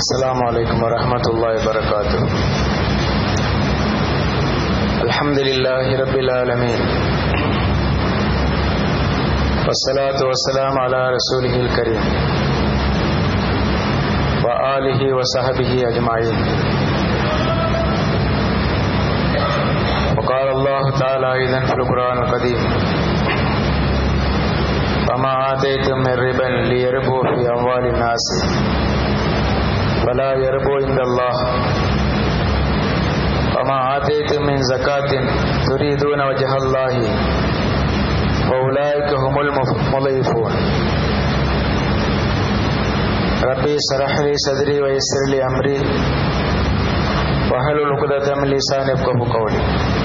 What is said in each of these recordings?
السلام عليكم ورحمة الله وبركاته الحمد لله رب العالمين والصلاة والسلام على رسوله الكريم وآله وصحبه أجمعين وقال الله تعالى أيضا في القرآن القديم وما آتيتم من ربا ليربوا في أموال الناس فلا يربو عند الله وما آتيتم من زكاة تريدون وجه الله فأولئك هم المضيفون ربي اشرح لي صدري ويسر لي أمري واحلل عقدة من لساني يفقهوا قولي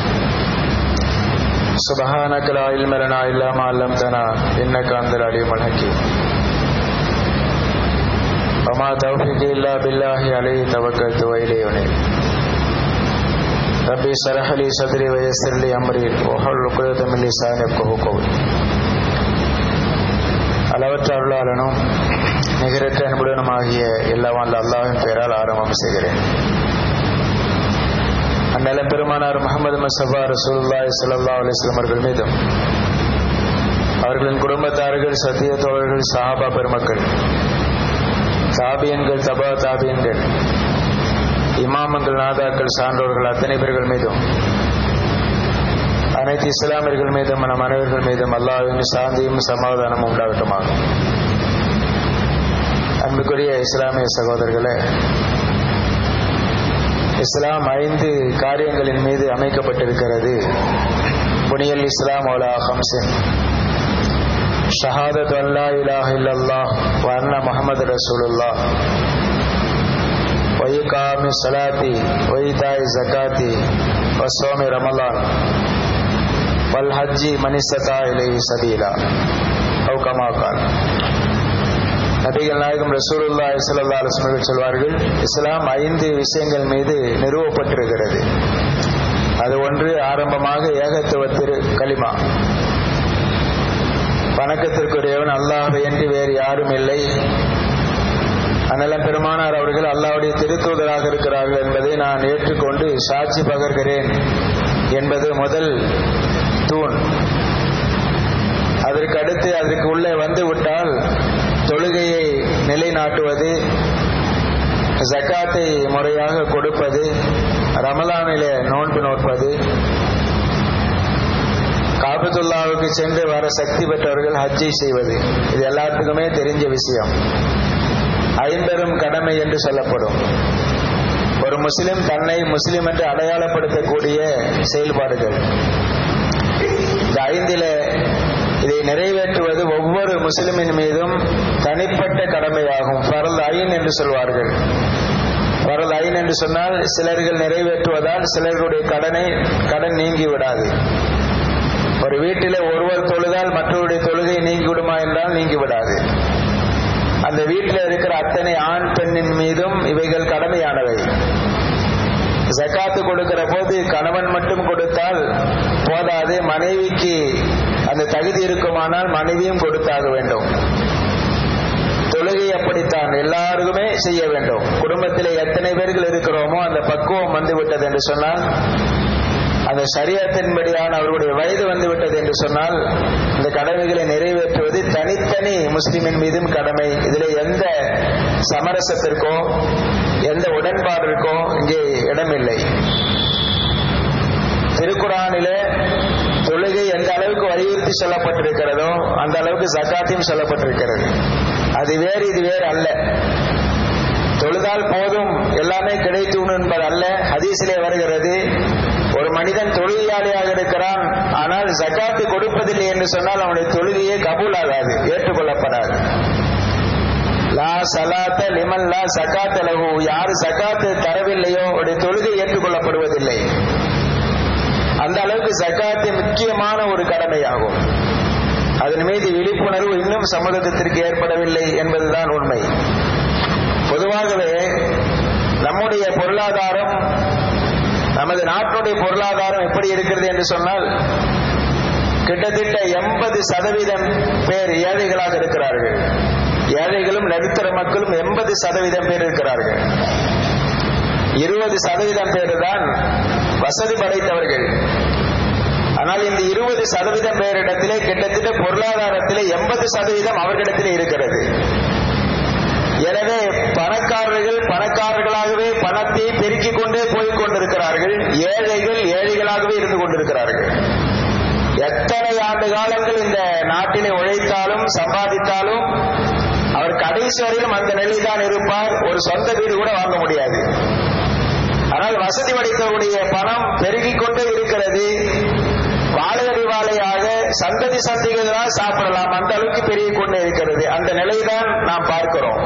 سبحانك لا علم لنا إلا ما علمتنا إنك أنت العليم الحكيم وما توفيقي إلا بالله عليه توكلت وإليه أنيب ربي اشرح لي صدري ويسر لي أمري واحلل عقدة من لساني يفقهوا قولي அளவற்ற அருளாளனும் நிகரற்ற அன்புடனுமாகிய எல்லா வல்ல அல்லாஹின் பெயரால் ஆரம்பம் செய்கிறேன் அந்நிலம் பெருமானார் முகமது மசபா ரசூலுல்லாய் சல்லா அலிஸ்லாம் அவர்கள் மீதும் அவர்களின் குடும்பத்தார்கள் சத்திய தோழர்கள் சஹாபா பெருமக்கள் தாபியன்கள் தபா தாபியன்கள் இமாமங்கள் நாதாக்கள் சான்றோர்கள் அத்தனை பேர்கள் மீதும் அனைத்து இஸ்லாமியர்கள் மீதும் நம் அனைவர்கள் மீதும் அல்லாவின் சாந்தியும் சமாதானமும் உண்டாகட்டுமாக அன்புக்குரிய இஸ்லாமிய சகோதரர்களே இஸ்லாம் ஐந்து காரியங்களின் மீது அமைக்கப்பட்டிருக்கிறது புனியல் இஸ்லாம் ஓலா ஹம்சின் ஷஹாதத் அல்லா இலாஹ் இல்லல்லாஹ் வர்ண முகமது ரசூலுல்லா ஒய்காமி சலாத்தி ஒய்தாய் ஜக்காத்தி வசோமி ரமலான் வல்ஹஜ்ஜி மனிசதா இலை சபீலா அவுகமாக்கான் நபிகள் நாயகம் ரசூலுல்லா இஸ்லல்லா அலுவலர்கள் சொல்வார்கள் இஸ்லாம் ஐந்து விஷயங்கள் மீது நிறுவப்பட்டிருக்கிறது அது ஒன்று ஆரம்பமாக ஏகத்துவ திரு களிமா வணக்கத்திற்குரியவன் அல்லாஹ் என்று வேறு யாரும் இல்லை அண்ணலம் பெருமானார் அவர்கள் அல்லாவுடைய திருத்தூதராக இருக்கிறார்கள் என்பதை நான் ஏற்றுக்கொண்டு சாட்சி பகர்கிறேன் என்பது முதல் தூண் அதற்கு அடுத்து அதற்கு உள்ளே வந்து விட்டால் தொழுகையை நிலைநாட்டுவது ஜக்காத்தை முறையாக கொடுப்பது ரமலானிலே நோன்பு நோற்பது காபத்துல்லாவுக்கு சென்று வர சக்தி பெற்றவர்கள் ஹஜ்ஜை செய்வது இது எல்லாத்துக்குமே தெரிஞ்ச விஷயம் ஐம்பெரும் கடமை என்று சொல்லப்படும் ஒரு முஸ்லிம் தன்னை முஸ்லிம் என்று அடையாளப்படுத்தக்கூடிய செயல்பாடுகள் இந்த ஐந்தில இதை நிறைவேற்றுவது ஒவ்வொரு முஸ்லிமின் மீதும் தனிப்பட்ட கடமையாகும் பரல் ஐன் என்று சொல்வார்கள் பரல் ஐன் என்று சொன்னால் சிலர்கள் நிறைவேற்றுவதால் சிலர்களுடைய கடனை கடன் நீங்கி விடாது ஒரு வீட்டிலே ஒருவர் தொழுதால் மற்றவருடைய தொழுகை நீங்கி விடுமா என்றால் நீங்கி விடாது அந்த வீட்டில் இருக்கிற அத்தனை ஆண் பெண்ணின் மீதும் இவைகள் கடமையானவை ஜக்காத்து கொடுக்கிற போது கணவன் மட்டும் கொடுத்தால் போதாது மனைவிக்கு அந்த தகுதி இருக்குமானால் மனைவியும் கொடுத்தாக வேண்டும் தொழுகை அப்படித்தான் எல்லாருக்குமே செய்ய வேண்டும் குடும்பத்தில் எத்தனை பேர்கள் இருக்கிறோமோ அந்த பக்குவம் வந்து விட்டது என்று சொன்னால் அந்த சரியத்தின்படியான அவர்களுடைய வயது வந்து விட்டது என்று சொன்னால் இந்த கடமைகளை நிறைவேற்றுவது தனித்தனி முஸ்லிமின் மீதும் கடமை இதில் எந்த சமரசத்திற்கோ எந்த உடன்பாடிற்கோ இங்கே இடமில்லை திருக்குறானிலே தொழுகை எந்த அளவுக்கு வலியுறுத்தி சொல்லப்பட்டிருக்கிறதோ அந்த அளவுக்கு ஜக்காத்தையும் சொல்லப்பட்டிருக்கிறது அது வேறு இது வேறு அல்ல தொழுதால் போதும் எல்லாமே கிடைத்தும் என்பது அல்ல ஹதீசிலே வருகிறது ஒரு மனிதன் தொழுகையாளியாக இருக்கிறான் ஆனால் ஜக்காத்து கொடுப்பதில்லை என்று சொன்னால் அவனுடைய தொழுகையே கபூல் ஆகாது ஏற்றுக்கொள்ளப்படாது லா சலாத்த லிமன் லா சக்காத் லகு யார் சக்காத்து தரவில்லையோ அவருடைய தொழுகை ஏற்றுக்கொள்ளப்படுவதில்லை அந்த அளவுக்கு ஜக்காத்து முக்கியமான ஒரு கடமையாகும் அதன் மீது விழிப்புணர்வு இன்னும் சமூகத்திற்கு ஏற்படவில்லை என்பதுதான் உண்மை பொதுவாகவே நம்முடைய பொருளாதாரம் நமது நாட்டுடைய பொருளாதாரம் எப்படி இருக்கிறது என்று சொன்னால் கிட்டத்தட்ட எண்பது சதவீதம் பேர் ஏழைகளாக இருக்கிறார்கள் ஏழைகளும் நடுத்தர மக்களும் எண்பது சதவீதம் பேர் இருக்கிறார்கள் இருபது சதவீதம் பேர் தான் வசதி படைத்தவர்கள் ஆனால் இந்த இருபது சதவீதம் பேரிடத்திலே கிட்டத்தட்ட பொருளாதாரத்திலே எண்பது சதவீதம் அவர்களிடத்திலே இருக்கிறது எனவே பணக்காரர்கள் பணக்காரர்களாகவே பணத்தை பெருக்கிக் கொண்டே போய் கொண்டிருக்கிறார்கள் ஏழைகள் ஏழைகளாகவே இருந்து கொண்டிருக்கிறார்கள் எத்தனை ஆண்டு காலங்கள் இந்த நாட்டிலே உழைத்தாலும் சம்பாதித்தாலும் அவர் கடைசி வரையிலும் அந்த நிலைதான் இருப்பார் ஒரு சொந்த வீடு கூட வாங்க முடியாது ஆனால் வசதி படைத்தவருடைய பணம் பெருகிக் கொண்டே இருக்கிறது வாழையடி வாழையாக சந்ததி சந்ததிகளாக சாப்பிடலாம் அந்த அளவுக்கு பெருகிக் கொண்டே இருக்கிறது அந்த நிலைதான் நாம் பார்க்கிறோம்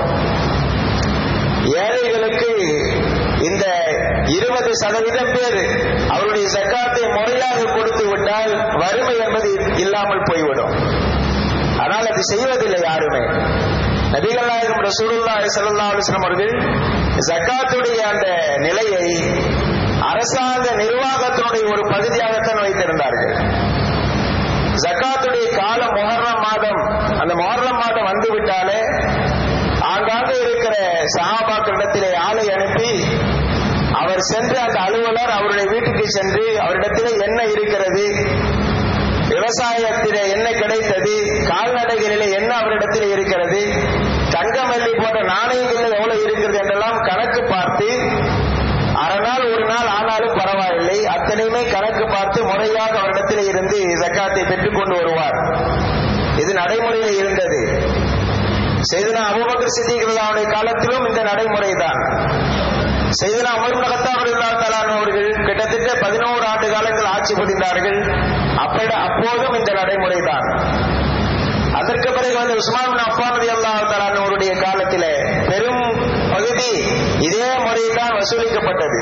ஏழைகளுக்கு இந்த இருபது சதவீதம் பேர் அவருடைய சக்காத்தை முறையாக கொடுத்து விட்டால் வறுமை என்பது இல்லாமல் போய்விடும் ஆனால் அது செய்வதில்லை யாருமே நபிகள் நாயகம் ரசூலுல்லா சல்லா அலுவலம் அவர்கள் ஜக்காத்துடைய அந்த நிலையை அரசாங்க நிர்வாகத்தினுடைய ஒரு பகுதியாகத்தான் வைத்திருந்தார்கள் ஜக்காத்துடைய காலம் மொஹர்ரம் மாதம் அந்த மொஹர்ரம் மாதம் வந்துவிட்டாலே ஆங்காங்கே இருக்கிற சஹாபாக்களிடத்திலே ஆளை அனுப்பி அவர் சென்று அந்த அலுவலர் அவருடைய வீட்டுக்கு சென்று அவரிடத்திலே என்ன இருக்கிறது விவசாயத்திலே என்ன கிடைத்தது கால்நடைகளிலே என்ன அவரிடத்தில் இருக்கிறது தங்கமல்லி போன்ற நாணயங்கள் எவ்வளவு இருக்கிறது என்றெல்லாம் கணக்கு பார்த்து அரை நாள் ஒரு நாள் ஆனாலும் பரவாயில்லை அத்தனையுமே கணக்கு பார்த்து முறையாக அவரிடத்தில் இருந்து ஜக்காத்தை பெற்றுக் கொண்டு வருவார் இது நடைமுறையில் இருந்தது செய்தனா அபுபக்கர் சித்திகளுடைய காலத்திலும் இந்த நடைமுறை தான் செய்தனா அமர் மகத்தாபுல்லாத்தாலான அவர்கள் கிட்டத்தட்ட பதினோரு ஆண்டு காலங்கள் ஆட்சி புரிந்தார்கள் அப்பட அப்போதும் இந்த நடைமுறை தான் அதற்கு பிறகு வந்து உஸ்மான் அஃபான் அலி அல்லாஹாலுடைய காலத்திலே பெரும் பகுதி இதே முறையில் தான் வசூலிக்கப்பட்டது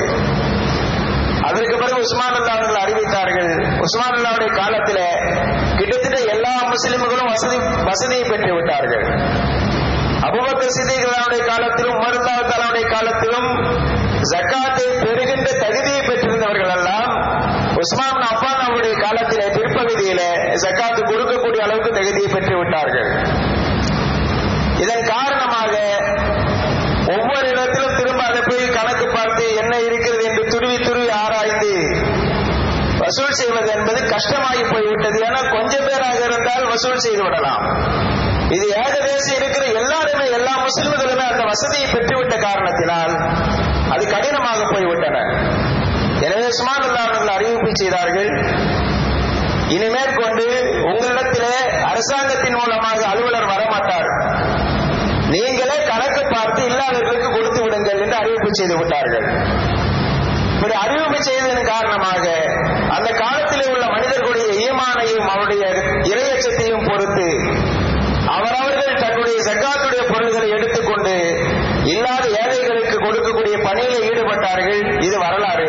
அதற்கு பிறகு உஸ்மான் அல்லா அவர்கள் அறிவித்தார்கள் உஸ்மான் அல்லாவுடைய காலத்திலே கிட்டத்தட்ட எல்லா முஸ்லிம்களும் வசதி வசதியை பெற்று விட்டார்கள் அபுபக்கர் சித்திகளுடைய காலத்திலும் உமர்லாவுடைய காலத்திலும் ஜக்காத்தை பெறுகின்ற தகுதியை பெற்றிருந்தவர்கள் எல்லாம் உஸ்மான் அப்பான் அவருடைய காலத்திலே பிற்பகுதியில ஜக்காத்து கொடுக்கக்கூடிய அளவுக்கு தகுதியை பெற்று விட்டார்கள் இதன் காரணமாக ஒவ்வொரு இடத்திலும் திரும்ப அதை போய் கணக்கு பார்த்து என்ன இருக்கிறது என்று துருவி துருவி ஆராய்ந்து வசூல் செய்வது என்பது கஷ்டமாகி போய்விட்டது ஏன்னா கொஞ்சம் பேராக இருந்தால் வசூல் செய்து விடலாம் இது ஏகதேசம் இருக்கிற எல்லாருமே எல்லா முஸ்லிம்களுமே அந்த வசதியை பெற்றுவிட்ட காரணத்தினால் அது கடினமாக போய்விட்டன எனவே சுமான் அவர்கள் அறிவிப்பு செய்தார்கள் இனிமேற்கொண்டு உங்களிடத்திலே அரசாங்கத்தின் மூலமாக அலுவலர் வரமாட்டார் நீங்களே கணக்கு பார்த்து இல்லாதவர்களுக்கு கொடுத்து விடுங்கள் என்று அறிவிப்பு செய்து விட்டார்கள் இப்படி அறிவிப்பு செய்ததன் காரணமாக அந்த காலத்திலே உள்ள மனிதர்களுடைய ஈமானையும் அவருடைய இரையச்சத்தையும் பொறுத்து அவரவர்கள் தன்னுடைய சக்காத்துடைய பொருள்களை எடுத்துக்கொண்டு இல்லாத ஏழைகளுக்கு கொடுக்கக்கூடிய பணியில் ஈடுபட்டார்கள் இது வரலாறு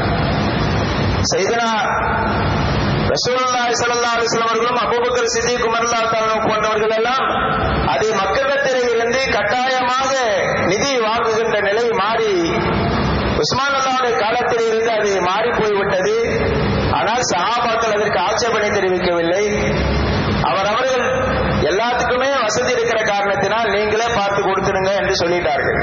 செய்தனா ரசூலுல்லாஹி ஸல்லல்லாஹு அலைஹி வஸல்லம் அவர்களும் அபூபக்கர் சித்திக் உமர்லாஹ் தஆலா போன்றவர்கள் எல்லாம் அதை மக்களிடத்திலே இருந்து கட்டாயமாக நிதி வாங்குகின்ற நிலை மாறி உஸ்மான் அல்லாவுடைய காலத்தில் இருந்து அது மாறி போய்விட்டது ஆனால் சஹாபாக்கள் அதற்கு ஆட்சேபனை தெரிவிக்கவில்லை அவர் அவர்கள் எல்லாத்துக்குமே வசதி இருக்கிற காரணத்தினால் நீங்களே பார்த்து கொடுத்துருங்க என்று சொல்லிட்டார்கள்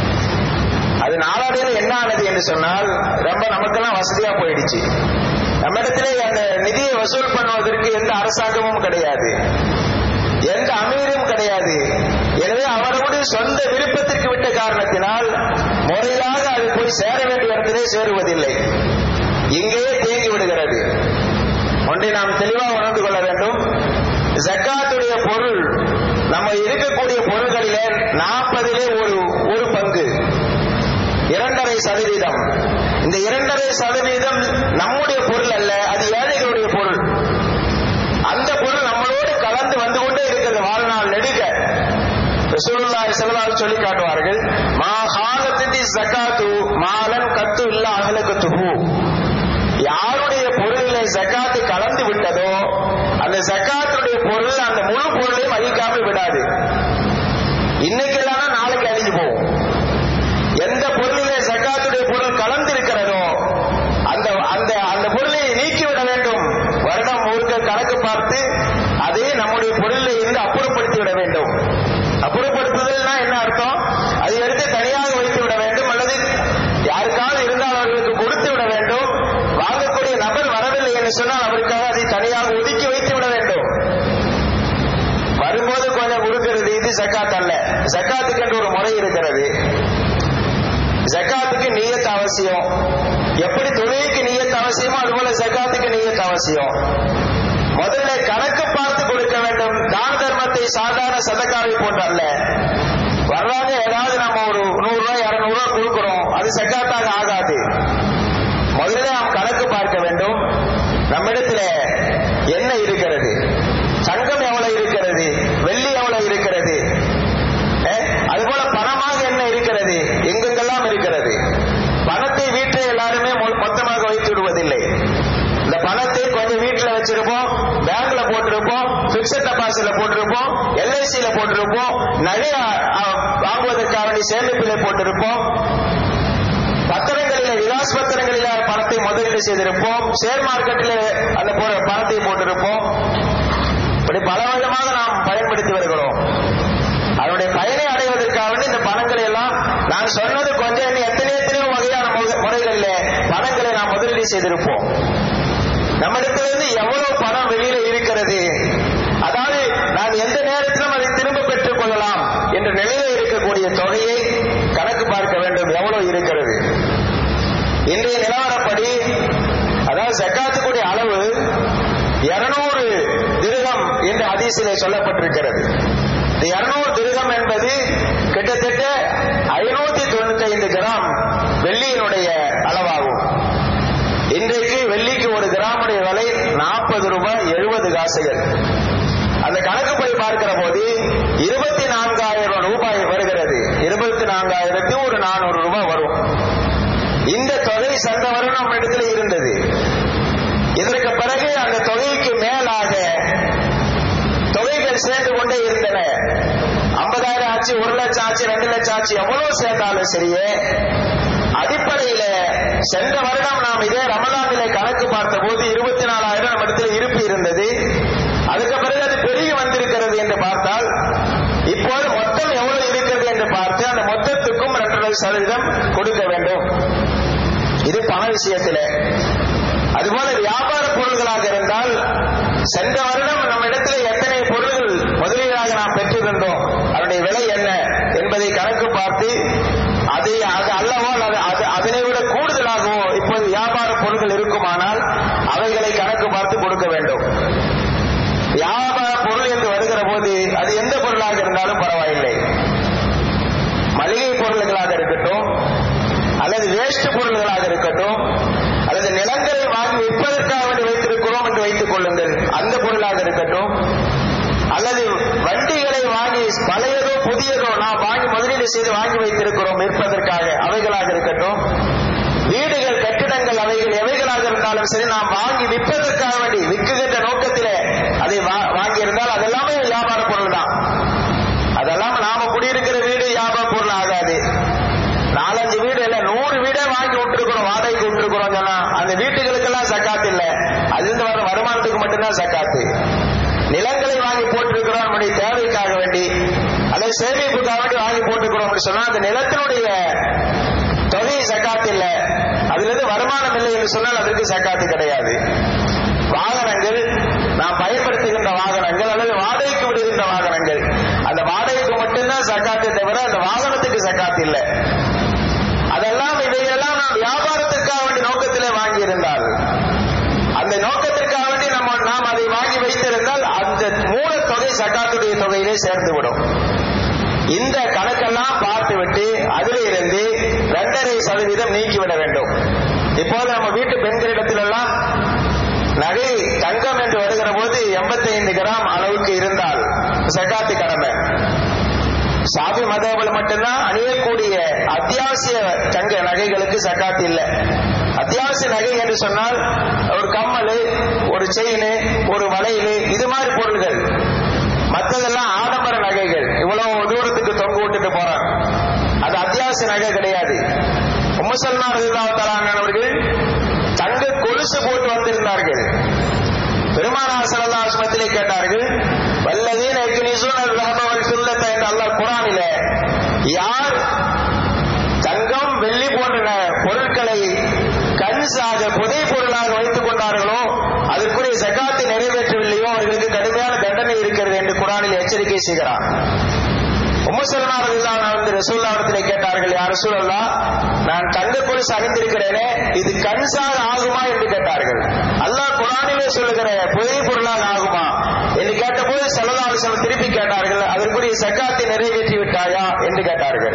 அது நாளாடையில் என்ன ஆனது என்று சொன்னால் ரொம்ப நமக்கெல்லாம் வசதியா போயிடுச்சு நம்ம இடத்திலே அந்த நிதியை வசூல் பண்ணுவதற்கு எந்த அரசாங்கமும் கிடையாது எந்த அமீரும் கிடையாது எனவே அவரவருடைய சொந்த விருப்பத்திற்கு விட்ட காரணத்தினால் முறையாக அது போய் சேர வேண்டிய இடத்திலே சேருவதில்லை இங்கேயே தேங்கி விடுகிறது ஒன்றை நாம் தெளிவாக உணர்ந்து கொள்ள வேண்டும் ஜக்காத்துடைய பொருள் நம்ம இருக்கக்கூடிய பொருள்களிலே நாற்பதிலே ஒரு ஒரு பங்கு இரண்டரை சதவீதம் இந்த இரண்டரை சதவீதம் நம்முடைய பொருள் அல்ல அது ஏழைகளுடைய பொருள் அந்த பொருள் நம்மளோடு கலந்து வந்து கொண்டே இருக்கிறது வாழ்நாள் நெடுக ரசூலுல்லாஹி ஸல்லல்லாஹு சொல்லி காட்டுவார்கள் மா ஹாலத்தி ஜகாத்து மாலன் கத்து இல்ல அகலகத்துஹு யாருடைய பொருளிலே ஜகாத்து கலந்து விட்டதோ அந்த ஜகாத்துடைய பொருள் அந்த முழு பொருளையும் அழிக்காமல் விடாது இன்னைக்கு இல்லைன்னா நாளைக்கு அழிஞ்சு போகும் எந்த பொருளிலே ஜக்காத்துடைய பொருள் கலந்து இருக்கிறதோ அந்த அந்த அந்த பொருளை நீக்கிவிட வேண்டும் வருடம் முழுக்க கணக்கு பார்த்து அதை நம்முடைய பொருளில் இருந்து அப்புறப்படுத்தி விட வேண்டும் அப்புறப்படுத்துதல்னா என்ன அர்த்தம் அதை எடுத்து தனியாக வைத்து விட வேண்டும் அல்லது யாருக்காவது இருந்தா அவசியம் முதல்ல கணக்கு பார்த்து கொடுக்க வேண்டும் தான தர்மத்தை சாதாரண சதக்காவை போட்டு அல்ல வர்றாங்க ஏதாவது நம்ம ஒரு நூறு ரூபாய் இருநூறு ரூபாய் கொடுக்கிறோம் அது சக்காத்தாக ஆகாது முதல்ல நாம் கணக்கு பார்க்க வேண்டும் நம்மிடத்துல என்ன இருக்கிறது தங்கம் எவ்வளவு இருக்கிறது வெள்ளி எவ்வளவு இருக்கிறது அஹ், அதுபோல பணமாக என்ன இருக்கிறது எங்கெங்கெல்லாம் இருக்கிறது பணத்தை வீட்டில் எல்லாருமே மொ- மொத்தமாக வைத்து விடுவதில்லை இந்த பணத்தை கொஞ்சம் வீட்டில் வச்சிருப்போம் பேங்க்ல போட்டிருப்போம் பிக்சட் டெபாசிட்ல போட்டிருப்போம் எல்ஐசியில போட்டிருப்போம் நகை அ- அ- வாங்குவதற்காக வேண்டி சேமிப்பிலே போட்டிருப்போம் பத்திரங்களில விலாஸ் பத்திரங்களில பணத்தை முதலீடு செய்திருப்போம் ஷேர் மார்க்கெட்டில் அந்த போ- பணத்தை போட்டிருப்போம் இப்படி பல விதமாக நாம் பயன்படுத்தி வருகிறோம் அதனுடைய பயனை அடைவதற்காக வேண்டி இந்த பணங்களை எல்லாம் நான் சொன்னது கொஞ்சம் இன்னும் எத்தனை எத்தனையோ வகையான முக- முறைகளில் பணங்களை நாம் முதலீடு செய்திருப்போம் நம்மிடத்திலிருந்து எவ்வளவு பணம் வெளியில இருக்கிறது அதாவது நாம் எந்த நேரத்திலும் அதை திரும்ப பெற்றுக் கொள்ளலாம் என்ற நிலையில இருக்கக்கூடிய தொகையை கணக்கு பார்க்க வேண்டும் எவ்வளவு இருக்கிறது இன்றைய நிலவரப்படி அதாவது ஜக்காத்துக்குடைய அளவு இருநூறு திருகம் என்று ஹதீஸிலே சொல்லப்பட்டிருக்கிறது இந்த இருநூறு திருகம் என்பது கிட்டத்தட்ட ஐநூத்தி தொண்ணூத்தி ஐந்து கிராம் வெள்ளியினுடைய அளவாகும் இன்றைக்கு வெள்ளிக்கு ஒரு கிராமுடைய விலை நாற்பது ரூபாய் எழுபது காசுகள் அந்த கணக்குப்படி பார்க்கிற போது இருபத்தி நான்காயிரம் ரூபாய் வருகிறது இருபத்தி நான்காயிரத்தி ஒரு நானூறு ரூபாய் வரும் இந்த தொகை சென்ற வருடம் நம்ம இடத்துல இருந்தது இதற்கு பிறகு அந்த தொகைக்கு மேலாக தொகைகள் சேர்ந்து கொண்டே இருந்தன ஐம்பதாயிரம் ஆச்சு ஒரு லட்சம் ஆச்சு ரெண்டு லட்சம் ஆச்சு எவ்வளவு சேர்ந்தாலும் சரியே அடிப்படையில சென்ற வருடம் நாம் இதே ரமலானிலே கணக்கு பார்த்த போது இருபத்தி நாலாயிரம் நம்ம இடத்துல இருப்பு இருந்தது அதுக்கு பிறகு அது பெருகி வந்திருக்கிறது என்று பார்த்தால் இப்போது மொத்தம் எவ்வளவு இருக்கிறது என்று பார்த்து அந்த மொத்தத்துக்கும் இரண்டரை சதவீதம் கொடுக்க வேண்டும் இது பண விஷயத்திலே அதுபோல வியாபார பொருள்களாக இருந்தால் சென்ற வருடம் நம்ம இடத்துல எத்தனை பொருள்கள் முதலீடாக நாம் பெற்றிருந்தோம் அதனுடைய விலை என்ன என்பதை கணக்கு பார்த்து அதை அது அல்லவோ அல்லது அது அதனை விட கூடுதலாகவோ இப்போது வியாபார பொருட்கள் இருக்குமானால் அவைகளை கணக்கு பார்த்து கொடுக்க வேண்டும் வியாபார பொருள் என்று வருகிற போது அது எந்த பொருளாக இருந்தாலும் பரவாயில்லை மளிகை பொருள்களாக இருக்கட்டும் அல்லது வேஸ்ட் பொருள்களாக இருக்கட்டும் அல்லது நிலங்களை வாங்கி விற்பதற்காக வேண்டி வைத்திருக்கிறோம் என்று வைத்துக் கொள்ளுங்கள் அந்த பொருளாக இருக்கட்டும் அல்லது வண்டிகளை வாங்கி பழையதோ புதியதோ நாம் வாங்கி முதலீடு செய்து வாங்கி வைத்திருக்கிறோம் விற்பதற்காக அவைகளாக இருக்கட்டும் வீடுகள் கட்டிடங்கள் அவைகள் எவைகளாக இருந்தாலும் சரி நாம் வாங்கி விற்பதற்காக வேண்டி விற்குகின்ற நோக்கத்திலே அதை வா- வாங்கியிருந்தால் அதெல்லாமே வியாபார பொருள் தான் அதெல்லாம் நாம குடியிருக்கிற வீடு வியாபார பொருள் ஆகாது நாலஞ்சு வீடு இல்ல நூறு வீடே வாங்கி விட்டுருக்கிறோம் வாடகைக்கு விட்டுருக்கிறோம் சொன்னா அந்த வீட்டுகளுக்கெல்லாம் சக்காத்து இல்ல அதிலிருந்து வர வருமானத்துக்கு மட்டும்தான் சக்காத்து நிலங்களை வாங்கி போட்டிருக்கிறோம் நம்முடைய தேவைக்காக வேண்டி அல்லது சேமிப்புக்காக வேண்டி வாங்கி போட்டிருக்கிறோம் அப்படின்னு சொன்னா அந்த நிலத்தினுடைய தொகை சக்காத்து இல்ல அதிலிருந்து வருமானம் இல்லை என்று சொன்னால் அதற்கு சக்காத்து கிடையாது வாகனங்கள் நாம் பயன்படுத்துகின்ற வாகனங்கள் அல்லது வாடகைக்கு விடுகின்ற வாகனங்கள் அந்த வாடகைக்கு மட்டும்தான் சக்காத்து தவிர அந்த வாகனத்துக்கு சக்காத்து இல்லை அதெல்லாம் இவையெல்லாம் நாம் வியாபாரத்திற்காக வேண்டிய நோக்கத்திலே வாங்கியிருந்தால் அந்த நோக்கத்திற்காக வேண்டி நம்ம நாம் அதை வாங்கி வைத்திருந்தால் அந்த மூலத்தொகை சக்காத்துடைய தொகையிலே சேர்ந்து விடும் இந்த கணக்கெல்லாம் பார்த்துவிட்டு அதில் இருந்து இரண்டரை சதவீதம் நீக்கிவிட வேண்டும் இப்போது நம்ம வீட்டு பெண்களிடத்திலெல்லாம் நகை தங்கம் என்று வருகிற போது 85 கிராம் அளவுக்கு இருந்தால் சக்காத்து கடமை சாபி மதபுல மட்டும்தான் அணியக்கூடிய அத்தியாவசிய தங்க நகைகளுக்கு சக்காத்து இல்லை அத்தியாவசிய நகை என்று சொன்னால் ஒரு கம்மல் ஒரு செயின் ஒரு வளையல் இது மாதிரி பொருள்கள் மற்றதெல்லாம் ஆடம்பர நகைகள் இவ்வளவு தூரத்துக்கு தொங்க விட்டுட்டு போறாங்க அது அத்தியாவசிய நகை கிடையாது முசல்மான் அவர்கள் தங்க கொலுசு போட்டு வந்திருந்தார்கள் பெருமானார் ஸல்லல்லாஹு அலைஹி வஸல்லம் கேட்டார்கள் வல்லதீன யக்னிசூன الذهب والفضة என்ற அல்லாஹ் குர்ஆனிலே யார் தங்கம் வெள்ளி போன்ற பொருட்களை கன்சாக புதை பொருளாக வைத்துக் கொண்டார்களோ அதற்குரிய ஜகாத்தை நிறைவேற்றவில்லையோ அவர்களுக்கு கடுமையான தண்டனை இருக்கிறது என்று குர்ஆனில் எச்சரிக்கை செய்கிறார் உம்மசல்மா ரலியல்லாஹு அன்ஹா வந்து ரசூல்லாவிடத்திலே கேட்டார்கள் யார் ரசூலல்லா நான் தங்க கொலுசு அணிந்திருக்கிறேனே இது கன்சாக ஆகுமா என்று கேட்டார்கள் அல்லாஹ் குரானிலே சொல்லுகிற புதை பொருளாக ஆகுமா என்று கேட்டபோது சல்லா அலிஸ்லாம் திருப்பி கேட்டார்கள் அதற்குரிய சக்காத்தை நிறைவேற்றி விட்டாயா என்று கேட்டார்கள்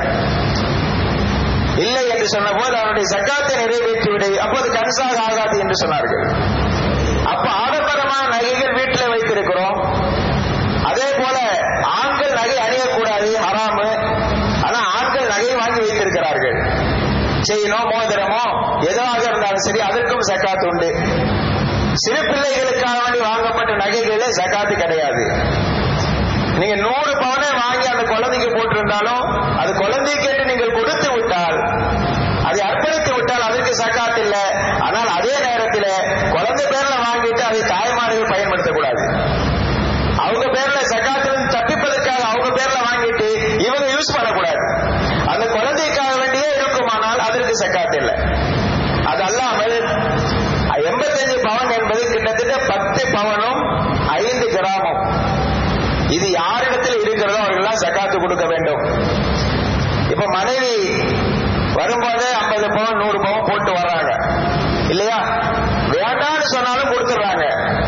இல்லை என்று சொன்னபோது அவருடைய சக்காத்தை நிறைவேற்றி விடு அப்போது கன்சாக ஆகாது என்று சொன்னார்கள் அப்ப ஆடம்பரமான நகைகள் வீட்டில் வைத்திருக்கிறோம் அதே போல ஆண்கள் நகை அணியக்கூடாது ஹராமு ஆனா ஆண்கள் நகை வாங்கி வைத்திருக்கிறார்கள் செயினோ மோதிரமோ எதுவாக இருந்தாலும் சரி அதற்கும் சக்காத்து உண்டு சிறு பிள்ளைகளுக்காக வேண்டி வாங்கப்பட்ட நகைகளே சக்காத்து கிடையாது நீங்க நூறு பவனை வாங்கி அந்த குழந்தைக்கு போட்டிருந்தாலும் அது குழந்தைக்கு என்று நீங்கள் கொடுத்து விட்டால் அதை அர்ப்பணித்து விட்டால் அதற்கு சக்காத்து இல்லை ஆனால் அதே நேரத்தில் குழந்தை பேர்ல வாங்கிட்டு அதை தாய்மார்கள் பயன்படுத்தக்கூடாது அவங்க பேர்ல சக்காத்திலிருந்து தப்பிப்பதற்காக அவங்க பேர்ல வாங்கிட்டு இவங்க யூஸ் பண்ணக்கூடாது அந்த குழந்தைக்காக வேண்டியே இருக்குமானால் அதற்கு சக்காத்து இல்லை அது அல்லாமல் எண்பத்தஞ்சு பவன் என்பது கிட்டத்தட்ட பத்து பவனும் ஐந்து கிராமம் இது யாரிடத்தில் இருக்கிறதோ அவர்கள்லாம் சக்காத்து கொடுக்க வேண்டும் இப்ப மனைவி வரும்போதே ஐம்பது பவன் நூறு பவன் போட்டு வர்றாங்க இல்லையா வேண்டாம்னு சொன்னாலும் கொடுத்துடுறாங்க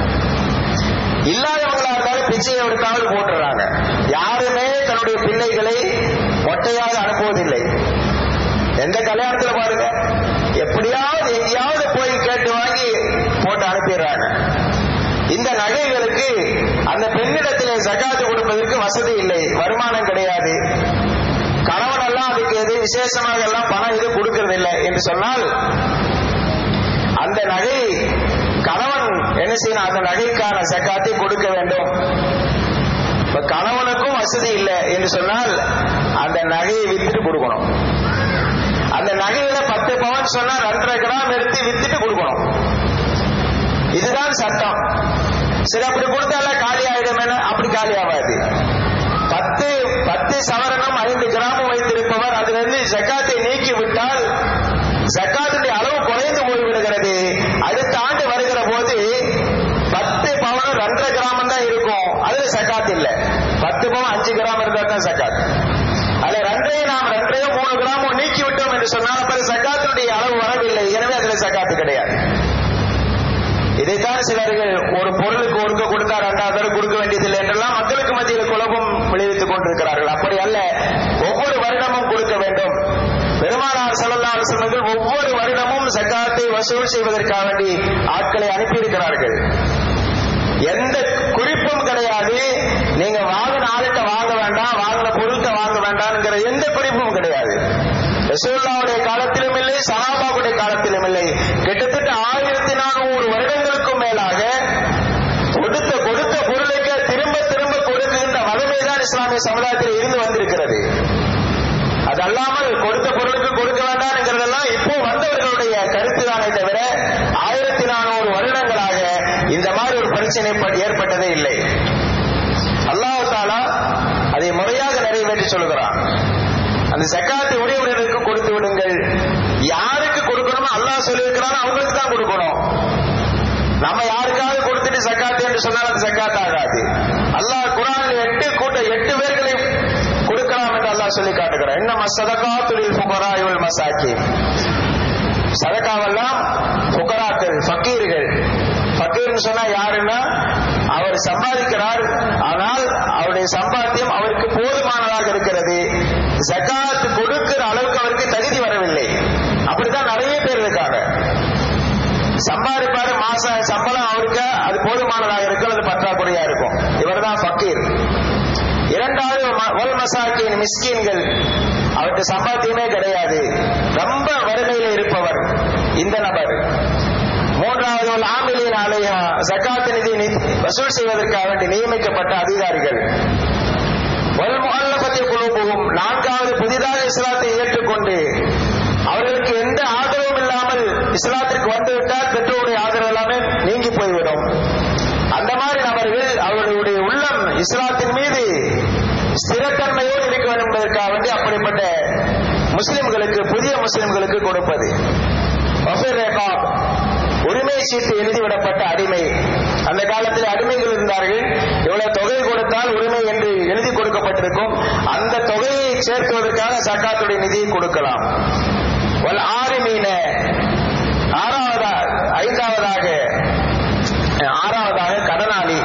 இல்லாதவங்களா இருந்தாலும் பிச்சையை எடுத்தாவது போட்டுறாங்க யாருமே தன்னுடைய பிள்ளைகளை மொட்டையாக அனுப்புவதில்லை எந்த கல்யாணத்துல பாருங்க எப்படியாவது எங்கேயாவது போய் கேட்டு வாங்கி போட்டு அனுப்பிடுறாங்க இந்த நகைகளுக்கு அந்த பெண்ணிடத்திலே சகாத்து கொடுப்பதற்கு வசதி இல்லை வருமானம் கிடையாது கணவன் எல்லாம் அதுக்கு எது விசேஷமாக எல்லாம் பணம் இது கொடுக்கறது இல்லை என்று சொன்னால் அந்த நகை கணவன் என்ன செய்யணும் அந்த நகைக்கான சக்காத்தை கொடுக்க வேண்டும் இப்ப கணவனுக்கும் வசதி இல்லை என்று சொன்னால் அந்த நகையை வித்துட்டு கொடுக்கணும் அந்த நகையில பத்து பவன் சொன்னா ரெண்டரை கிராம் எடுத்து வித்துட்டு கொடுக்கணும் இதுதான் சட்டம் சரி அப்படி கொடுத்தால காலி ஆயிடும் அப்படி காலி ஆகாது பத்து பத்து சவரனும் ஐந்து கிராமம் வைத்திருப்பவர் அதிலிருந்து ஜக்காத்தை நீக்கி விட்டால் ஜக்காத்துடைய அளவு குறைந்து போய்விடுகிறது அடுத்த ஆண்டு வருகிற போது பத்து பவனும் ரெண்டரை கிராமம் தான் இருக்கும் அதுல சக்காத்து இல்லை பத்து பவன் அஞ்சு கிராம் இருந்தா தான் சக்காத்து அதுல ரெண்டையும் நாம் ரெண்டையோ மூணு கிராமம் நீக்கி விட்டோம் என்று சொன்னால் அப்ப சக்காத்தினுடைய அளவு வரவில்லை எனவே அதுல சக்காத்து கிடையாது இதைத்தான் சிலர்கள் ஒரு பொருளுக்கு ஒருக்க கொடுத்தா ரெண்டாவது தடவை கொடுக்க வேண்டியதில்லை என்றெல்லாம் மக்களுக்கு மத்தியில் குழப்பம் விளைவித்துக் கொண்டிருக்கிறார்கள் அப்படி அல்ல ஒவ்வொரு வருடமும் கொடுக்க வேண்டும் பெருமானார் செல்லல்லா சொன்னது ஒவ்வொரு வருடமும் சக்காத்தை வசூல் செய்வதற்காக வேண்டி ஆட்களை அனுப்பியிருக்கிறார்கள் எந்த குறிப்பும் கிடையாது நீங்க வாங்கின ஆளுட்ட வாங்க வேண்டாம் வாங்கின பொருட்களை வாங்க வேண்டாம்ங்கிற எந்த குறிப்பும் கிடையாது ரசூல்லாவுடைய காலத்திலும் இல்லை சஹாபாவுடைய காலத்திலும் இல்லை கிட்டத்தட்ட ஆயிரத்தி நானூறு வருடங்களுக்கும் மேலாக கொடுத்த கொடுத்த பொருளுக்கு திரும்ப திரும்ப கொடுக்கின்ற மதமே தான் இஸ்லாமிய சமுதாயத்தில் இருந்து வந்திருக்கிறது அது அல்லாமல் கொடுத்த பொருளுக்கு கொடுக்க வேண்டாம்ங்கிறதெல்லாம் இப்போ வந்தவர்களுடைய கருத்து தானே தவிர ஆயிரத்தி நானூறு வருடங்களாக இந்த மாதிரி ஒரு பிரச்சனை ஏற்பட்டதே இல்லை அல்லாஹு தாலா அதை முறையாக நிறைவேற்றி சொல்கிறான் அந்த சக்காத்தை உடையவர்களுக்கு கொடுத்து விடுங்கள் யாருக்கு கொடுக்கணுமோ அல்லாஹ் சொல்லியிருக்கிறானோ அவங்களுக்கு தான் கொடுக்கணும் நம்ம யாருக்காவது கொடுத்துட்டு சக்காத்து என்று சொன்னால் அது சக்காத் ஆகாது அல்லாஹ் குரானில் எட்டு கூட்ட எட்டு பேர்களை கொடுக்கலாம் என்று அல்லாஹ் சொல்லி காட்டுகிறார் இன்னும் சதகா துளில் புகரா இவள் மசாக்கி சதகாவெல்லாம் புகராக்கள் ஃபக்கீர்கள் ஃபக்கீர்னு சொன்னா யாருன்னா அவர் சம்பாதிக்கிறார் ஆனால் அவருடைய சம்பாத்தியம் அவருக்கு போதுமானதாக இருக்கிறது ஜக்காத் கொடுக்கிற அளவுக்கு அவருக்கு தகுதி வரவில்லை அப்படித்தான் நிறைய பேர் இருக்காங்க சம்பாதிப்பாரு மாச சம்பளம் அவருக்கு அது போதுமானதாக இருக்கும் அது பற்றாக்குறையா இருக்கும் இவர் தான் ஃபக்கீர் இரண்டாவது ஒல் மசாக்கின் மிஸ்கீன்கள் அவருக்கு சம்பாத்தியமே கிடையாது ரொம்ப வறுமையில் இருப்பவர் இந்த நபர் மூன்றாவது ஆமிலின் ஆலயா ஜக்காத்து நிதி வசூல் செய்வதற்காக வேண்டி நியமிக்கப்பட்ட அதிகாரிகள் வல்முகல்லபத்தை குழுவும் நான்காவது புதிதாக இஸ்லாத்தை ஏற்றுக்கொண்டு அவர்களுக்கு எந்த ஆதரவும் இல்லாமல் இஸ்லாத்திற்கு வந்துவிட்டால் பெற்றோருடைய ஆதரவு எல்லாமே நீங்கி போய்விடும் அந்த மாதிரி நபர்கள் அவர்களுடைய உள்ளம் இஸ்லாத்தின் மீது ஸ்திரத்தன்மையோடு இருக்க வேண்டும் என்பதற்காக வேண்டி அப்படிப்பட்ட முஸ்லிம்களுக்கு புதிய முஸ்லிம்களுக்கு கொடுப்பது உரிமை சீட்டு எழுதிவிடப்பட்ட அடிமை அந்த காலத்தில் அடிமைகள் இருந்தார்கள் இவ்வளவு தொகை கொடுத்தால் உரிமை என்று எழுதி கொடுக்கப்பட்டிருக்கும் அந்த தொகையை சேர்த்துவதற்காக சக்காத்துடைய நிதியை கொடுக்கலாம் வல் ஆரிமீன ஆறாவதா ஐந்தாவதாக ஆறாவதாக கடனாளி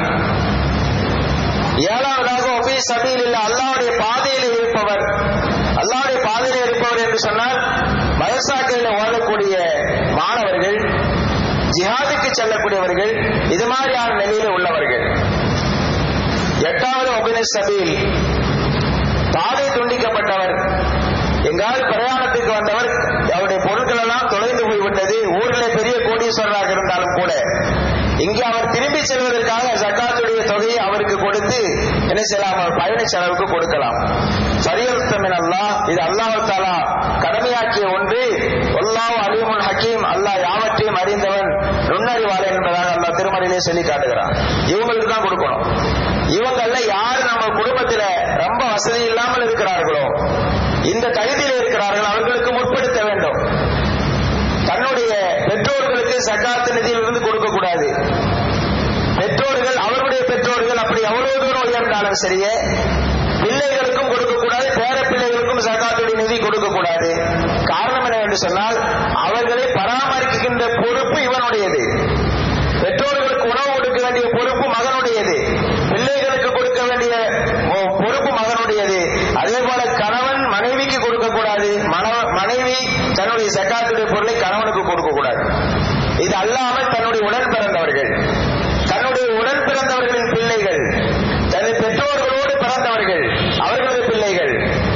ஏழாவதாக ஒபி சபீல் இல்ல அல்லாவுடைய பாதையில் இருப்பவர் அல்லாவுடைய பாதையில் இருப்பவர் என்று சொன்னால் மதசாக்கையில் ஓதக்கூடிய மாணவர்கள் ஜிஹாதுக்கு செல்லக்கூடியவர்கள் இது மாதிரியான நிலையில உள்ளவர்கள் எட்டாவது ஒபின சபீல் பாதை துண்டிக்கப்பட்டவர் எங்காவது பிரயாணத்துக்கு வந்தவர் அவருடைய பொருட்கள் எல்லாம் தொலைந்து போய்விட்டது ஊரில் பெரிய கோடீஸ்வரராக இருந்தாலும் கூட இங்கே அவர் திரும்பி செல்வதற்காக ஜக்காத்துடைய தொகையை அவருக்கு கொடுத்து என்ன செய்யலாம் அவர் பயண செலவுக்கு கொடுக்கலாம் சரியல்தமின் அல்லாஹ் இது அல்லாஹ் தாலா கடமையாக்கிய ஒன்று ஒல்லாஹ் அலிமுல் ஹக்கீம் அல்லாஹ் யாவற்றையும் அறிந்தவன் நுண்ணறிவாளன் என்பதாக அல்லாஹ் திருமறையிலே சொல்லி காட்டுகிறான் இவங்களுக்கு தான் கொடுக்கணும் இவங்கள யார் நம்ம குடும்பத்துல ரொம்ப வசதி இல்லாமல் இருக்கிறார்களோ இந்த தகுதியில் இருக்கிறார்கள் அவர்களுக்கு முற்படுத்த வேண்டும் தன்னுடைய பெற்றோர்களுக்கு சக்காத்து நிதியிலிருந்து கொடுக்க கூடாது பெற்றோர்கள் அவருடைய பெற்றோர்கள் அப்படி எவ்வளவு தூரம் உயர்ந்தாலும் சரியே பிள்ளைகளுக்கும் கொடுக்கக்கூடாது பேர பிள்ளைகளுக்கும் சக்காத்துடைய நிதி கொடுக்கக்கூடாது காரணம் என்னவென்று சொன்னால் அவர்களை பராமரிக்கின்ற பொறுப்பு இவனுடையது பெற்றோர்களுக்கு உணவு கொடுக்க வேண்டிய பொறுப்பு மகனுடையது பிள்ளைகளுக்கு கொடுக்க வேண்டிய பொறுப்பு மகனுடையது அதே போல கணவன் மனைவிக்கு கொடுக்க கூடாது மனைவி தன்னுடைய சக்காத்துடைய பொருளை கணவனுக்கு கொடுக்க கூடாது இது அல்லாமல் தன்னுடைய உடன் பிறந்தவர்கள் தன்னுடைய உடன் பிறந்தவர்களின் பிள்ளைகள் தனது பெற்றோர்களோடு பிறந்தவர்கள் அவர்களது பிள்ளைகள்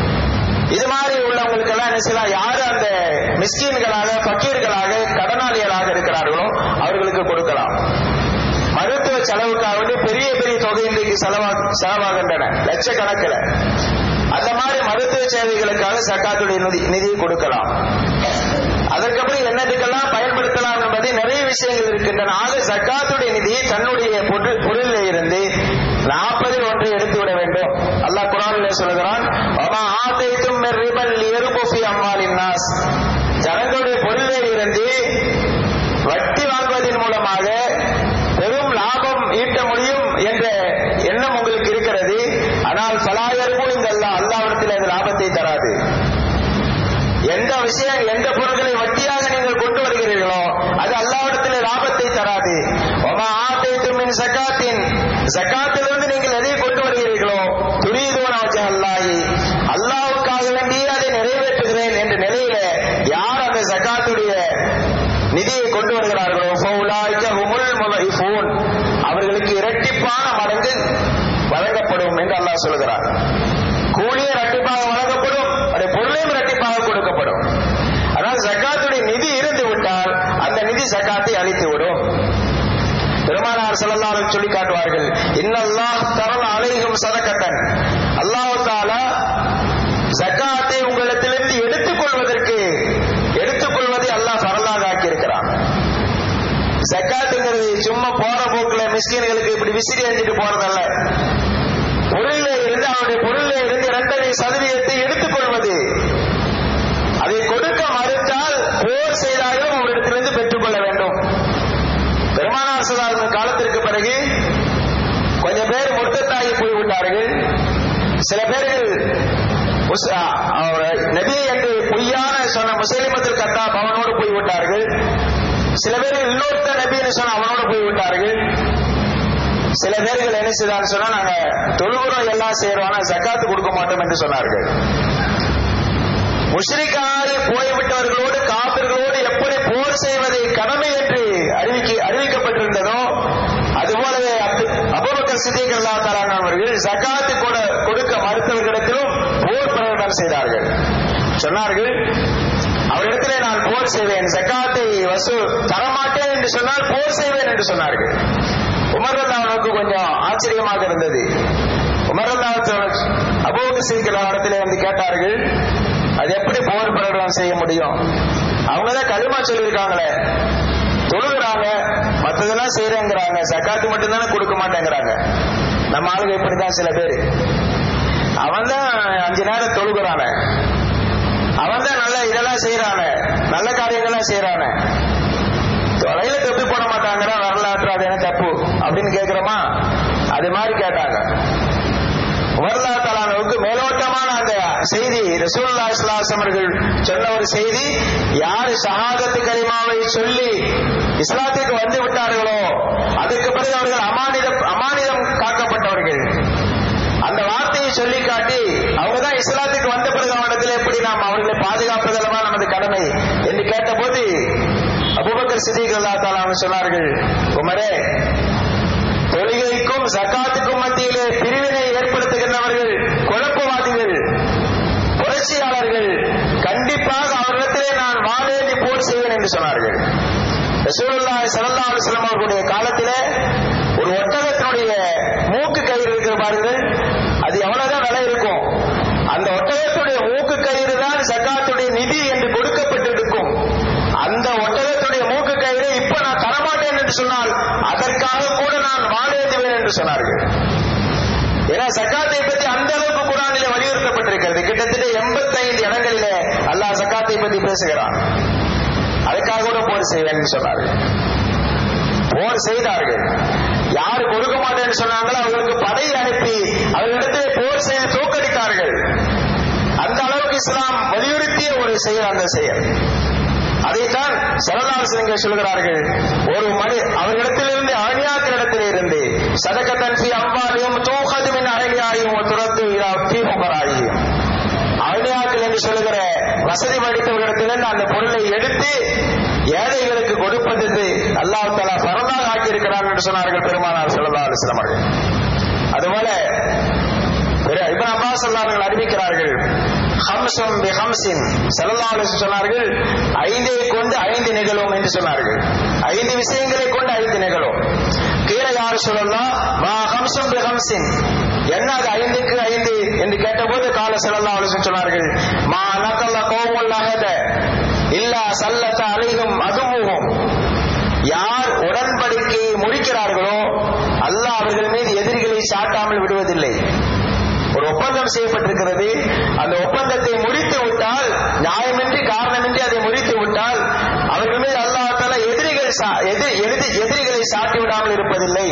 இது மாதிரி உள்ளவங்களுக்கெல்லாம் என்ன செய்யலாம் யாரு அந்த மிஸ்கீன்களாக பக்கீர்களாக கடனாளிகளாக இருக்கிறார்களோ அவர்களுக்கு கொடுக்கலாம் மருத்துவ செலவுக்காக வேண்டி பெரிய பெரிய தொகை இன்றைக்கு செலவா செலவாகின்றன லட்சக்கணக்கில் அந்த மாதிரி மருத்துவ சேவைகளுக்காக சக்காத்துடைய நிதி நிதியை கொடுக்கலாம் அதற்கப்புறம் என்னதுக்கெல்லாம் பயன்படுத்தலாம் என்பதை நிறைய விஷயங்கள் இருக்கின்றன ஆக சக்காத்துடைய நிதியை தன்னுடைய பொருளில் இருந்து நாற்பதில் ஒன்றை எடுத்து விட வேண்டும் அல்லாஹ் குரானில் சொல்கிறான் ஆத்தைத்தும் ரிபல் எருபோஃபி அம்மாலின் நாஸ் ஜனங்களுடைய பொருளில் இருந்து வட்டி வாங்குவதன் மூலமாக பெரும் லாபம் ஈட்ட முடியும் என்ற எண்ணம் உங்களுக்கு இருக்கிறது ஆனால் பலாயருக்கும் இந்த அல்லா அல்லாவிடத்தில் அது லாபத்தை தராது எந்த விஷயம் எந்த பொருட்களை வட்டியாக நீங்கள் கொண்டு வருகிறீர்களோ அது அல்லாவிடத்தில் லாபத்தை தராது ஆத்தைத்தும் சக்காத்தின் சக்காத்திலிருந்து நீங்கள் எதை கொண்டு வருகிறீர்களோ துரிதுவன அல்லாஹி அல்லாவுக்காக வேண்டியே அதை நிறைவேற்றுகிறேன் என்ற நிலையில யார் அந்த சக்காத்துடைய நிதியை கொண்டு வருகிறார்களோ அவர்களுக்கு இரட்டிப்பான மடங்கு வழங்கப்படும் என்று அல்லாஹ் சொல்கிறார் கூலியே இரட்டிப்பாக வழங்கப்படும் அதே பொருளையும் இரட்டிப்பாக கொடுக்கப்படும் அதாவது ஜக்காத்துடைய நிதி இருந்து விட்டால் அந்த நிதி ஜக்காத்தை அழித்து விடும் பெருமானார் செல்லல்லாரும் சொல்லி காட்டுவார்கள் இன்னல்லாஹ் தரல் அலைகும் சதக்கத்தன் அல்லாஹ் தாலா ஜக்காத்தை உங்களிடத்திலிருந்து எடுத்துக் கொள்வதற்கு எடுத்துக் கொள்வதை அல்லாஹ் பரலாக ஆக்கியிருக்கிறான் ஜக்காத்துங்கிறது சும்மா போற போக்குல மிஸ்கீன்களுக்கு இப்படி விசிறி அஞ்சிட்டு போறதல்ல பொருளில் இருந்து அவருடைய பொருளில் இருந்து இரண்டரை சதவீதத்தை எடுத்துக் கொள்வது அதை கொடுக்க மறுத்தால் போர் செய்தாலும் அவரிடத்திலிருந்து பெற்றுக்கொள்ள வேண்டும் பெருமானார் சதாரின் காலத்திற்கு பிறகு கொஞ்சம் பேர் முர்த்தத்தாகி போய்விட்டார்கள் சில பேர்கள் நபி என்று பொய்யான சொன்ன முசலிமத்தில் கத்தா அவனோடு போய்விட்டார்கள் சில பேர் இன்னொருத்த நபின்னு சொன்ன அவனோடு போய்விட்டார்கள் சில பேர்கள் என்ன செய்தான்னு சொன்னா நாங்க தொழுகுறோம் எல்லாம் செய்யறோம் ஆனா ஜக்காத்து கொடுக்க மாட்டோம் என்று சொன்னார்கள் முஷ்ரிக்காரி போய்விட்டவர்களோடு காப்பிர்களோடு எப்படி போர் செய்வதை கடமை என்று அறிவிக்க அறிவிக்கப்பட்டிருந்ததோ அதுபோலவே அபுபக்கர் சித்திக் அல்லா அவர்கள் ஜக்காத்து கூட கொடுக்க மறுத்தவர்களிடத்திலும் போர் பிரகடனம் செய்தார்கள் சொன்னார்கள் அவரிடத்திலே நான் போர் செய்வேன் ஜக்காத்தை வசூ தரமாட்டேன் என்று சொன்னால் போர் செய்வேன் என்று சொன்னார்கள் உமர் அல்லாவுக்கு கொஞ்சம் ஆச்சரியமாக இருந்தது உமர் அல்லா அபோக சீக்கிர இடத்துல வந்து கேட்டார்கள் அது எப்படி போர் பிரகடனம் செய்ய முடியும் அவங்க தான் களிமா சொல்லியிருக்காங்களே தொழுகிறாங்க மற்றதெல்லாம் செய்யறேங்கிறாங்க சக்காத்து மட்டும் தானே கொடுக்க மாட்டேங்கிறாங்க நம்ம ஆளுங்க இப்படிதான் சில பேர் அவன் தான் அஞ்சு நேரம் தொழுகிறான அவன் தான் நல்ல இதெல்லாம் செய்யறான நல்ல காரியங்கள்லாம் செய்யறான தொலைல தப்பி போட மாட்டாங்கிற வரலாற்று அது என்ன தப்பு அப்படி அப்படின்னு கேட்கிறோமா அது மாதிரி கேட்டாங்க உமர்லா தலானுக்கு மேலோட்டமான அந்த செய்தி ரசூல்லா இஸ்லாசம் அவர்கள் சொன்ன ஒரு செய்தி யார் ஷஹாதத்து கரிமாவை சொல்லி இஸ்லாத்துக்கு வந்து விட்டார்களோ அதுக்கு பிறகு அவர்கள் அமானிதம் அமானிதம் காக்கப்பட்டவர்கள் அந்த வார்த்தையை சொல்லி காட்டி அவங்க தான் இஸ்லாத்துக்கு வந்த பிறகு அவனிடத்தில் எப்படி நாம் அவர்களை பாதுகாப்பதெல்லாம் நமது கடமை என்று கேட்டபோது அபுபக்கர் சித்திக் அல்லா தாலா சொன்னார்கள் உமரே தொழுகைக்கும் சக்காத்துக்கும் மத்தியிலே பிரிவினை ஏற்படுத்துகின்றவர்கள் குழப்பவாதிகள் புரட்சியாளர்கள் கண்டிப்பாக அவரிடத்திலே நான் வாழேந்தி போர் செய்வேன் என்று சொன்னார்கள் ரசூலுல்லாஹி ஸல்லல்லாஹு அலைஹி வஸல்லம் அவர்களுடைய காலத்திலே ஒரு ஒட்டகத்தினுடைய மூக்கு கயிறு இருக்கிற பாருங்கள் அது எவ்வளவுதான் விலை இருக்கும் அந்த ஒட்டகத்துடைய மூக்கு கயிறு தான் சக்காத்துடைய நிதி என்று கொடுக்கப்பட்டிருக்கும் அந்த ஒட்டகத்துடைய மூக்கு கயிறு இப்ப நான் தரமாட்டேன் என்று சொன்னால் அதற்காக கூட நான் வாழேந்துவேன் என்று சொன்னார்கள் ஏன்னா சக்காத்தை பற்றி அந்த அளவுக்கு குரானிலே வலியுறுத்தப்பட்டிருக்கிறது கிட்டத்தட்ட எண்பத்தைந்து இடங்களிலே அல்லாஹ் சக்காத்தை பற்றி பேசுகிறான் அதுக்காக கூட போர் செய்வேன் சொன்னார்கள் போர் செய்தார்கள் யார் கொடுக்க மாட்டேன்னு சொன்னாங்களோ அவர்களுக்கு படை அனுப்பி அவர்களிடத்தில் போர் செய்து தோக்கடித்தார்கள் அந்த அளவுக்கு இஸ்லாம் வலியுறுத்திய ஒரு செயல் அந்த செயல் அதைத்தான் சரதாரசனங்கள் சொல்கிறார்கள் ஒரு மனி அவர்களிடத்திலிருந்து அணியாக்களிடத்தில் இருந்து சதக்கத்தன் ஃபி அவ்வாலையும் தூகதுமின் அழகியாயும் துரத்து தீபராயும் அழியாக்கள் என்று சொல்லுகிற வசதி படித்தவர்களிடத்திலிருந்து அந்த பொருளை எடுத்து ஏழைகளுக்கு கொடுப்பதற்கு அல்லாஹ் தலா பரந்தாக ஆக்கியிருக்கிறார் என்று சொன்னார்கள் பெருமானார் சொல்லா அலிஸ்லாம் அவர்கள் அதுபோல இப்ராஹிம் அப்பாஸ் அல்லார்கள் அறிவிக்கிறார்கள் ஹம்சம் பி ஹம்சின் ஸல்லல்லாஹு அலைஹி சொன்னார்கள் ஐந்தை கொண்டு ஐந்து நிகழும் என்று சொன்னார்கள் ஐந்து விஷயங்களை கொண்டு ஐந்து நிகழும் கீழே யார் சொல்லலாம் மா ஹம்சம் பி ஹம்சின் என்ன அது ஐந்துக்கு ஐந்து என்று கேட்டபோது கால ஸல்லல்லாஹு அலைஹி சொன்னார்கள் மா நகல்ல கோமுல் அஹத இல்லா சல்லத்த அலைஹும் அதுவும் யார் உடன்படிக்கையை முறிக்கிறார்களோ அல்லாஹ் அவர்கள் மீது எதிரிகளை சாட்டாமல் விடுவதில்லை ஒரு ஒப்பந்தம் செய்யப்பட்டிருக்கிறது அந்த ஒப்பந்தத்தை முறித்து விட்டால் நியாயமின்றி காரணமின்றி அதை முறித்து விட்டால் அவர்கள் மீது அல்லாஹால எதிரிகள் எதிரிகளை சாட்டி விடாமல் இருப்பதில்லை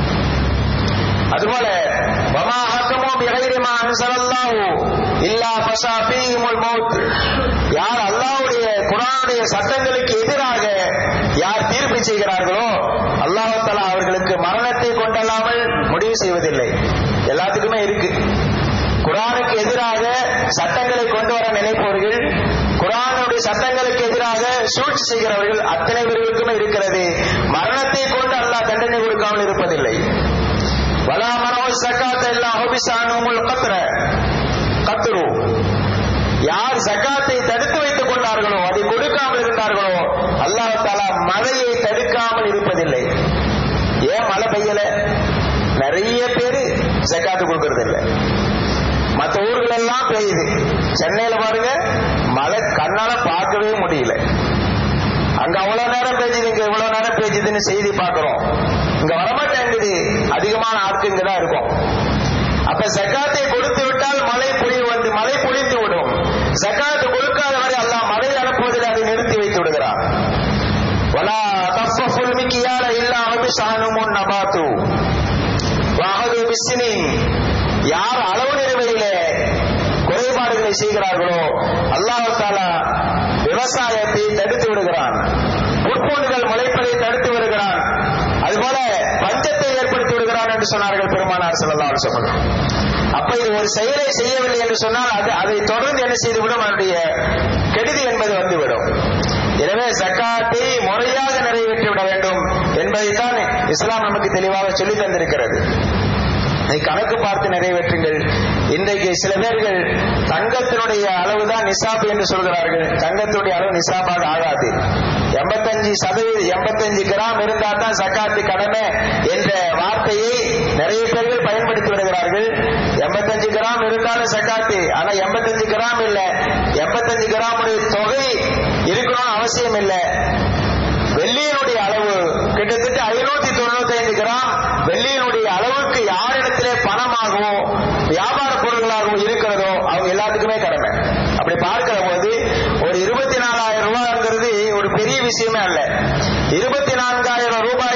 அதுபோல வமா ஹக்கமோ பிகைரிமா அன்சலல்லாஹு இல்லா ஃபஷா ஃபீஹிமுல் மௌத் யார் அல்லாஹ்வுடைய குர்ஆனுடைய சட்டங்களுக்கு எதிராக யார் தீர்ப்பு செய்கிறார்களோ அல்லாஹ் தஆலா அவர்களுக்கு மரணத்தை கொண்டல்லாமல் முடிவு செய்வதில்லை எல்லாத்துக்குமே இருக்கு குரானுக்கு எதிராக சட்டங்களை கொண்டு வர நினைப்பவர்கள் குரானுடைய சட்டங்களுக்கு எதிராக சூழ்ச்சி செய்கிறவர்கள் அத்தனை பேர்களுக்குமே இருக்கிறது மரணத்தை கொண்டு அல்லாஹ் தண்டனை கொடுக்காமல் இருப்பதில்லை வலா மனோ சக்காத்த எல்லா ஹோபிசானுமுல் கத்ர கத்ரு யார் சக்காத்தை தடுத்து வைத்துக் கொண்டார்களோ அதை கொடுக்காமல் இருந்தார்களோ அல்லாஹ் தாலா மழையை தடுக்காமல் இருப்பதில்லை ஏன் மழை பெய்யல நிறைய பேர் ஜக்காத்து கொடுக்கறது இல்லை மற்ற ஊர்கள் எல்லாம் பெய்யுது சென்னையில பாருங்க மழை கண்ணால பார்க்கவே முடியல அங்க அவ்வளவு நேரம் பெய்யுது இங்க இவ்வளவு நேரம் பெய்யுதுன்னு செய்தி பார்க்கிறோம் இங்க வரமாட்டேங்குது அதிகமான ஆட்கள் இங்க தான் இருக்கும் அப்ப ஜக்காத்தை கொடுத்து விட்டால் மழை பொழி வந்து மழை பொழிந்து விடும் ஜக்காத்து கொடுக்காத வரை அல்லாஹ் மழை அனுப்புவதில் அதை நிறுத்தி வைத்து விடுகிறார் வலா தஃபுல் மிக்கியால இல்லாமல் சானுமுன் நபாத்து வாகது பிஸ்னின் யார் அளவு நிறுவையிலே குறைபாடுகளை செய்கிறார்களோ அல்லாஹ் தாலா விவசாயத்தை தடுத்து விடுகிறான் உட்பொண்டுகள் முளைப்பதை தடுத்து விடுகிறான் அதுபோல பஞ்சத்தை ஏற்படுத்தி விடுகிறான் என்று சொன்னார்கள் பெருமானார் செல்லல்லா சொல்லுங்க அப்ப இது ஒரு செயலை செய்யவில்லை என்று சொன்னால் அது அதை தொடர்ந்து என்ன செய்துவிடும் அதனுடைய கெடுதி என்பது வந்துவிடும் எனவே ஜக்காத்தை முறையாக நிறைவேற்றி விட வேண்டும் என்பதைத்தான் இஸ்லாம் நமக்கு தெளிவாக சொல்லி தந்திருக்கிறது அதை கணக்கு பார்த்து நிறைவேற்றுங்கள் இன்றைக்கு சில பேர்கள் தங்கத்தினுடைய அளவுதான் நிசாப் என்று சொல்கிறார்கள் தங்கத்தினுடைய அளவு நிசாபாக ஆகாது எண்பத்தஞ்சு சதவீதம் எண்பத்தஞ்சு கிராம் இருந்தா தான் சக்காத்து கடமை என்ற வார்த்தையை நிறைய பேர்கள் பயன்படுத்தி வருகிறார்கள் எண்பத்தஞ்சு கிராம் இருந்தாலும் சக்காத்து ஆனா எண்பத்தஞ்சு கிராம் இல்ல எண்பத்தஞ்சு கிராம் தொகை இருக்கணும்னு அவசியம் இல்லை வெள்ளியினுடைய அளவு கிட்டத்தட்ட ஐநூத்தி தொண்ணூத்தி ஐந்து கிராம் வெள்ளியினுடைய அளவுக்கு யாரிடத்திலே பணமாகவோ வியாபார பொருள்களாகவும் இருக்கிறதோ அவங்க எல்லாத்துக்குமே கடமை அப்படி பார்க்கிற போது ஒரு இருபத்தி நாலாயிரம் ரூபாய்ங்கிறது ஒரு பெரிய விஷயமே அல்ல இருபத்தி நான்காயிரம் ரூபாய்கள்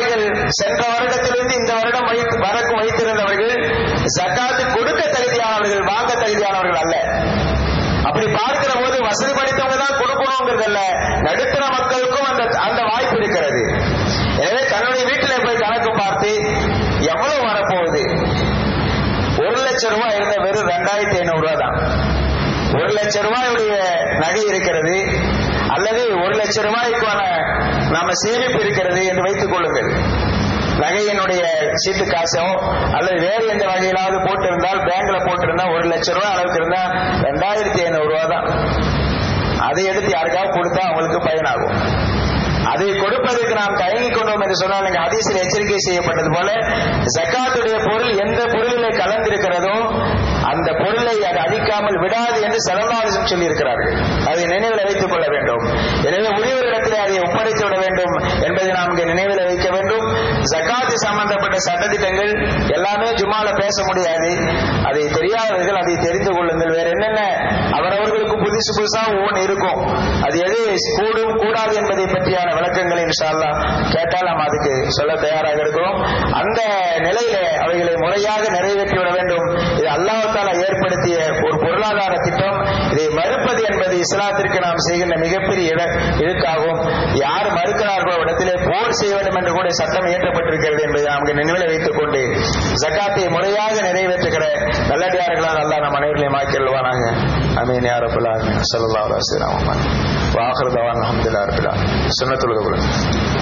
சென்ற வருடத்திலிருந்து இந்த வருடம் வைத்து வரக்கும் வைத்திருந்தவர்கள் ஜக்காத்து கொடுக்க தகுதியானவர்கள் வாங்க தகுதியானவர்கள் அல்ல அப்படி பார்க்கிற போது வசதி படைத்தவங்க தான் கொடுக்கணுங்கிறது அல்ல நடுத்தர மக்களுக்கும் அந்த அந்த வாய்ப்பு இருக்கிறது எனவே தன்னுடைய வீட்டில் போய் கணக்கு பார்த்து எவ்வளவு வரப்போகுது ஒரு லட்சம் ரூபாய் இருந்த வெறும் ரெண்டாயிரத்தி ஐநூறு ரூபாய் தான் ஒரு லட்சம் ரூபாயுடைய நகை இருக்கிறது அல்லது ஒரு லட்சம் ரூபாய்க்கான நாம சேமிப்பு இருக்கிறது என்று வைத்துக் கொள்ளுங்கள் நகையினுடைய சீட்டு காசோ அல்லது வேறு எந்த வகையிலாவது போட்டிருந்தால் பேங்க்ல போட்டிருந்தா ஒரு லட்சம் ரூபாய் அளவுக்கு இருந்தா ரெண்டாயிரத்தி ஐநூறு ரூபாய் தான் அதை எடுத்து யாருக்காவது கொடுத்தா அவங்களுக்கு பயனாகும் அதை கொடுப்பதற்கு நாம் தயங்கிக் கொண்டோம் என்று சொன்னால் நீங்க ஹதீஸில் எச்சரிக்கை செய்யப்பட்டது போல ஜக்காத்துடைய பொருள் எந்த பொருளிலே கலந்திருக்கிறதோ அந்த பொருளை அது அழிக்காமல் விடாது என்று சலமாலிசம் சொல்லி இருக்கிறார்கள் அதை நினைவில் வைத்துக் கொள்ள வேண்டும் எனவே உரியவரிடத்திலே அதை ஒப்படைத்து விட வேண்டும் என்பதை நாம் இங்கே நினைவில் வைக்க வேண்டும் ஜக்காத்து சம்பந்தப்பட்ட சட்டத்திட்டங்கள் எல்லாமே ஜும்மால பேச முடியாது அதை தெரியாதவர்கள் அதை தெரிந்து கொள்ளுங்கள் வேற என்னென்ன அவரவர்களுக்கு புதுசு புதுசா ஒவ்வொன்று இருக்கும் அது எது கூடும் கூடாது என்பதை பற்றியான விளக்கங்களை இன்ஷால்லா கேட்டால் நாம் அதுக்கு சொல்ல தயாராக இருக்கிறோம் அந்த நிலையில அவைகளை முறையாக நிறைவேற்றிவிட வேண்டும் இது அல்லாஹால ஏற்படுத்திய ஒரு பொருளாதார திட்டம் இதை மறுப்பது என்பது இஸ்லாத்திற்கு நாம் செய்கின்ற மிகப்பெரிய இட- இழுக்காகும் யார் மறுக்கிறார்களோ இடத்திலே போர் செய்ய வேண்டும் என்று கூட சட்டம் இயற்றப்பட்டிருக்கிறது என்பதை நாம் இங்கு நினைவில் வைத்துக் கொண்டு ஜக்காத்தை முறையாக நிறைவேற்றுகிற நல்லடியார்களால் அல்லாஹ் நம் அனைவர்களையும் ஆக்கிடுவானாக அமீன் யாரபுல்லா சல்லா அலுவலாம் வாஹர் தவான் அஹமதுல்லா ரபுல்லா சுன்னத்துலக